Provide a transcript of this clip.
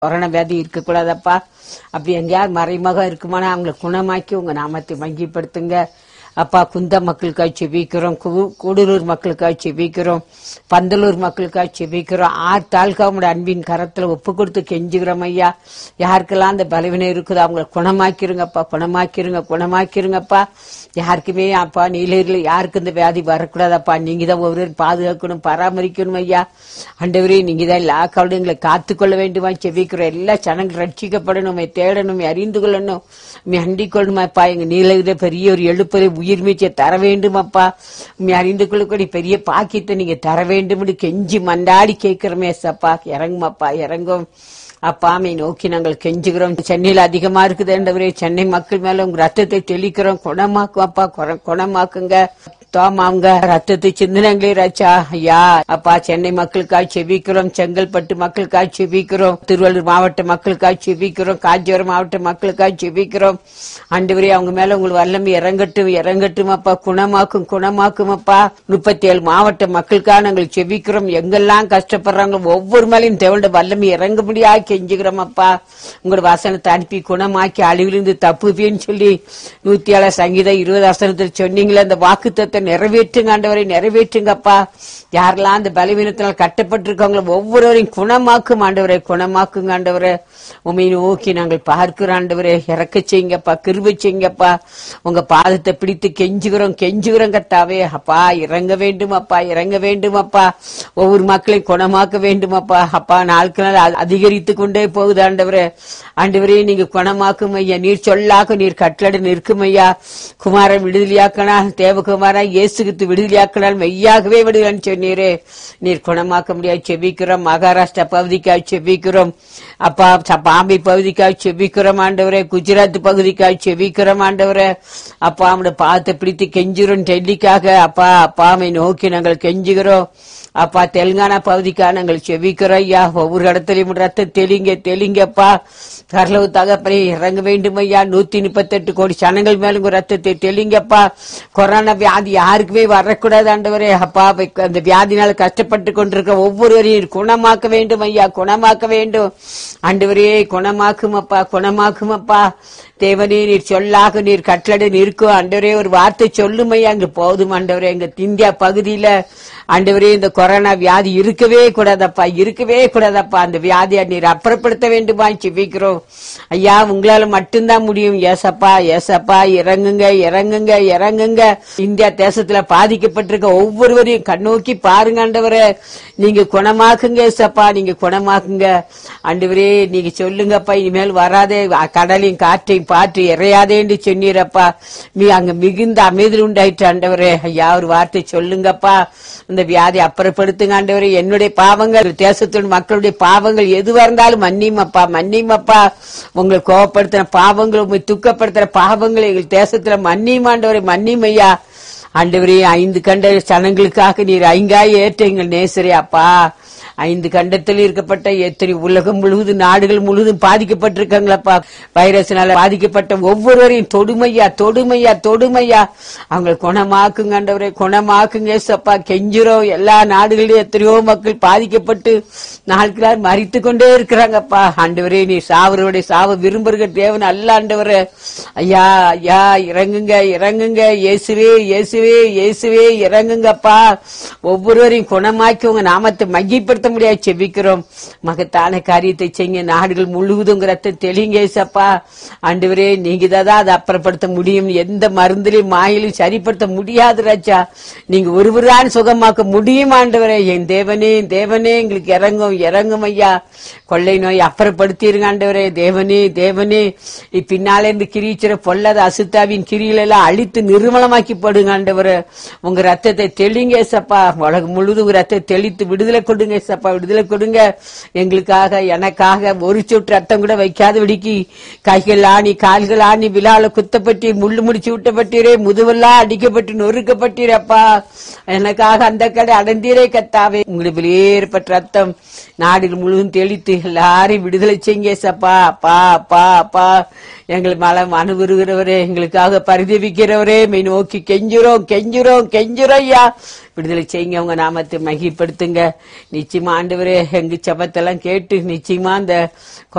corona வியாதி இருக்கக்கூடாதப்பா அப்படி எங்கேயாவது மறைமுகம் இருக்குமானா அவங்களை குணமாக்கி உங்க நாமத்தை மங்கிப்படுத்துங்க அப்பா குந்த மக்களுக்காக செபிக்கிறோம் கு- கூடலூர் மக்களுக்காக செபிக்கிறோம் பந்தலூர் மக்களுக்காக செபிக்கிறோம் ஆறு தாலுகா உங்களுடைய அன்பின் கரத்துல ஒப்பு கொடுத்து கெஞ்சுகிறோம் ஐயா யாருக்கெல்லாம் அந்த பலவீனம் இருக்குதோ அவங்களை குணமாக்கிருங்கப்பா குணமாக்கிருங்க குணமாக்கிருங்கப்பா யாருக்குமே அப்பா நீலகிரியில் யாருக்கு இந்த வியாதி வரக்கூடாதப்பா நீங்க தான் ஒவ்வொரு பாதுகாக்கணும் பராமரிக்கணும் ஐயா ஆண்டவரே நீங்க தான் எல்லா கவலையும் எங்களை காத்துக்கொள்ள வேண்டுமா செபிக்கிறோம் எல்லா ஜனங்கள் ரட்சிக்கப்படணும் உம்மை தேடணும் உம்மை அறிந்து கொள்ளணும் உண்மை அண்டிக் கொள்ளணுமாப்பா எங்க நீலகிரியில பெரிய ஒரு எழுப்பதை உயிர் மீச்சை தர வேண்டுமாப்பா உண்மை அறிந்து கொள்ளக்கூடிய பெரிய பாக்கியத்தை நீங்க தர வேண்டும் கெஞ்சி மண்டாடி கேட்கிறோமே சப்பா இறங்குமாப்பா இறங்கும் அப்பாமை நோக்கி நாங்கள் கெஞ்சுகிறோம் சென்னையில் அதிகமா இருக்குதுன்றவரே சென்னை மக்கள் மேல உங்க ரத்தத்தை தெளிக்கிறோம் குணமாக்கும் அப்பா குண- குணமாக்குங்க தோமாங்க ரத்தத்தை சிந்தனங்களே ராச்சா ஐயா அப்பா சென்னை மக்களுக்காக செபிக்கிறோம் செங்கல்பட்டு மக்களுக்காக செபிக்கிறோம் திருவள்ளூர் மாவட்ட மக்களுக்காக செபிக்கிறோம் காஞ்சிபுரம் மாவட்ட மக்களுக்காக செபிக்கிறோம் ஆண்டவரே அவங்க மேல உங்களுக்கு வல்லமை இறங்கட்டும் இறங்கட்டும் அப்பா குணமாக்கும் குணமாக்கும் அப்பா முப்பத்தி ஏழு மாவட்ட மக்களுக்காக நாங்கள் செபிக்கிறோம் எங்கெல்லாம் கஷ்டப்படுறாங்களோ ஒவ்வொரு மேலையும் தேவண்ட வல்லமை இறங்க முடியாது கெஞ்சுகிறோம் அப்பா உங்களோட வசனத்தை அனுப்பி குணமாக்கி அழிவிலிருந்து தப்புப்பேன்னு சொல்லி நூத்தி ஏழு சங்கீதம் இருபது வசனத்தில் சொன்னீங்களே அந்த வாக்குத்தத்தை நிறைவேற்றுங்க ஆண்டவரை நிறைவேற்றுங்கப்பா யாரெல்லாம் அந்த பலவீனத்தினால் கட்டப்பட்டிருக்காங்களோ ஒவ்வொருவரையும் குணமாக்கும் ஆண்டவரை குணமாக்குங்க ஆண்டவரை உண்மை நோக்கி நாங்கள் பார்க்கிறோம் ஆண்டவரே இறக்க செய்யுங்கப்பா கிருபை செய்யுங்கப்பா உங்க பாதத்தை பிடித்து கெஞ்சுகிறோம் கெஞ்சுகிறோம் கத்தாவே அப்பா இறங்க வேண்டும் அப்பா இறங்க வேண்டும் அப்பா ஒவ்வொரு மக்களையும் குணமாக்க வேண்டும் அப்பா அப்பா நாளுக்கு நாள் அ- அதிகரித்து கொண்டே போகுது ஆண்டவரே ஆண்டவரே நீங்க குணமாக்கும் ஐயா நீர் சொல்லாக்கும் நீர் கட்டளை நிற்கும் ஐயா குமாரன் விடுதலையாக்கனா தேவகுமாரா இயேசுகித்து விடுதலையாக்கினால் மெய்யாகவே விடுதலைன்னு சொன்னீரே நீர் குணமாக்க முடியாது செபிக்கிறோம் மகாராஷ்டிரா பகுதிக்காக செபிக்கிறோம் அப்பா ச- பாம்பே பகுதிக்காக செபிக்கிறோம் ஆண்டவரே குஜராத் பகுதிக்காக செபிக்கிறோம் ஆண்டவரே அப்பா அவனோட பாதத்தை பிடித்து கெஞ்சுறோம் டெல்லிக்காக அப்பா அப்பாவை நோக்கி நாங்கள் கெஞ்சுகிறோம் அப்பா தெலுங்கானா பகுதிக்காக நாங்கள் செபிக்கிறோம் ஐயா ஒவ்வொரு இடத்துலயும் ரத்தம் தெளிங்க தெளிங்கப்பா கரலவு தகப்பனே இறங்க வேண்டும் ஐயா நூத்தி முப்பத்தெட்டு கோடி சனங்கள் மேல உங்க ரத்தத்தை தெளிங்கப்பா கொரோனா வியாதி யாருக்குமே வரக்கூடாது ஆண்டவரே அப்பா இப்ப அந்த வியாதினால கஷ்டப்பட்டு கொண்டிருக்க ஒவ்வொருவரையும் குணமாக்க வேண்டும் ஐயா குணமாக்க வேண்டும் ஆண்டவரே குணமாக்கும் அப்பா குணமாக்கும் அப்பா தேவனே நீர் சொல்லாக நீர் கட்டளை நிற்கும் ஆண்டவரே ஒரு வார்த்தை சொல்லும் ஐயா அங்க போதும் ஆண்டவரே எங்க இந்தியா பகுதியில ஆண்டவரே இந்த கொரோனா வியாதி இருக்கவே கூடாதப்பா இருக்கவே கூடாதப்பா அந்த வியாதியை நீர் அப்புறப்படுத்த வேண்டுமா செபிக்கிறோம் ஐயா உங்களால மட்டும்தான் முடியும் ஏசப்பா ஏசப்பா இறங்குங்க இறங்குங்க இறங்குங்க இந்தியா தேசத்துல பாதிக்கப்பட்டிருக்க ஒவ்வொருவரையும் கண்ணோக்கி பாருங்க ஆண்டவரே நீங்க குணமாக்குங்க ஏசப்பா நீங்க குணமாக்குங்க ஆண்டவரே நீங்க சொல்லுங்கப்பா இனிமேல் வராதே அ- கடலையும் காற்றையும் பாற்று இறையாதேன்னு சொன்னீரப்பா நீ அங்க மிகுந்த அமைதி உண்டாயிற்று ஆண்டவரே ஐயா ஒரு வார்த்தை சொல்லுங்கப்பா இந்த வியாதி அப்புறப்படுத்துங்க ஆண்டவரே என்னுடைய பாவங்கள் தேசத்தின் மக்களுடைய பாவங்கள் எதுவா இருந்தாலும் மன்னிமப்பா மன்னிமப்பா உங்களை கோவப்படுத்தின பாவங்கள் உங்களை துக்கப்படுத்துற பாவங்களை எங்கள் தேசத்துல மன்னிமாண்டவரை மன்னிமையா ஆண்டவரே ஐந்து கண்ட சனங்களுக்காக நீர் ஐங்காய் ஏற்ற எங்கள் நேசரே அப்பா ஐந்து கண்டத்தில் இருக்கப்பட்ட எத்தனை உலகம் முழுவதும் நாடுகள் முழுவதும் பாதிக்கப்பட்டிருக்காங்களப்பா வைரஸ்னால பாதிக்கப்பட்ட ஒவ்வொருவரையும் தொடுமையா தொடுமையா தொடுமையா அவங்க குணமாக்குங்க ஆண்டவரே குணமாக்குங்க ஏசப்பா கெஞ்சுறோம் எல்லா நாடுகளிலும் எத்தனையோ மக்கள் பாதிக்கப்பட்டு நாளுக்கு நாள் மறித்து கொண்டே இருக்கிறாங்கப்பா ஆண்டவரே நீ சாவருடைய சாவ விரும்புகிற தேவன் அல்ல ஆண்டவரே ஐயா ஐயா இறங்குங்க இறங்குங்க இயேசுவே இயேசுவே இயேசுவே இறங்குங்கப்பா ஒவ்வொருவரையும் குணமாக்கி உங்க நாமத்தை மகிப்படுத்த முடியாது செபிக்கிறோம் மகத்தான காரியத்தை செய்ய நாடுகள் முழுவதும் ரத்தம் தெளிங்க ஏசப்பா ஆண்டவரே நீங்க தான் அதை அப்புறப்படுத்த முடியும் எந்த மருந்திலையும் மாயிலும் சரிப்படுத்த முடியாது ராஜா நீங்க ஒருவர்தான் சுகமாக்க முடியும் ஆண்டவரே என் தேவனே என் தேவனே எங்களுக்கு இறங்கும் இறங்கும் ஐயா கொள்ளை நோய் அப்புறப்படுத்திருங்க ஆண்டவரே தேவனே தேவனே பின்னாலே இருந்து கிரீச்சிற பொல்லாத அசுத்தாவின் கிரியில எல்லாம் அழித்து நிர்மலமாக்கி போடுங்க ஆண்டவரே உங்க ரத்தத்தை தெளிங்க ஏசப்பா உலகம் முழுதும் உங்க ரத்தத்தை தெளித்து விடுதலை கொடுங்க ஏசப்பா விடுதலை கொடுங்க எங்களுக்காக எனக்காக ஒரு சொட்டு ரத்தம் கூட வைக்காத விடிக்கி கைகள் ஆணி கால்கள் ஆணி விழால குத்தப்பட்டு முள்ளு முடிச்சு விட்டப்பட்டீரே முதுவெல்லாம் அடிக்கப்பட்டு நொறுக்கப்பட்டீரப்பா எனக்காக அந்த கடை அடைந்தீரே கத்தாவே உங்களுக்கு வெளியேறப்பட்ட ரத்தம் நாடு முழுவதும் தெளித்து எல்லாரையும் விடுதலை செய்யுங்க ஏசப்பா அப்பா அப்பா அப்பா எங்கள் மலம் அனுபவிக்கிறவரே எங்களுக்காக பரிதவிக்கிறவரே மெய் நோக்கி கெஞ்சுறோம் கெஞ்சுறோம் கெஞ்சுறோம் ஐயா விடுதலை செய்யுங்க உங்க நாமத்தை மகிப்படுத்துங்க நிச்சயமா ஆண்டவரே எங்க சபத்தெல்லாம் கேட்டு நிச்சயமா அந்த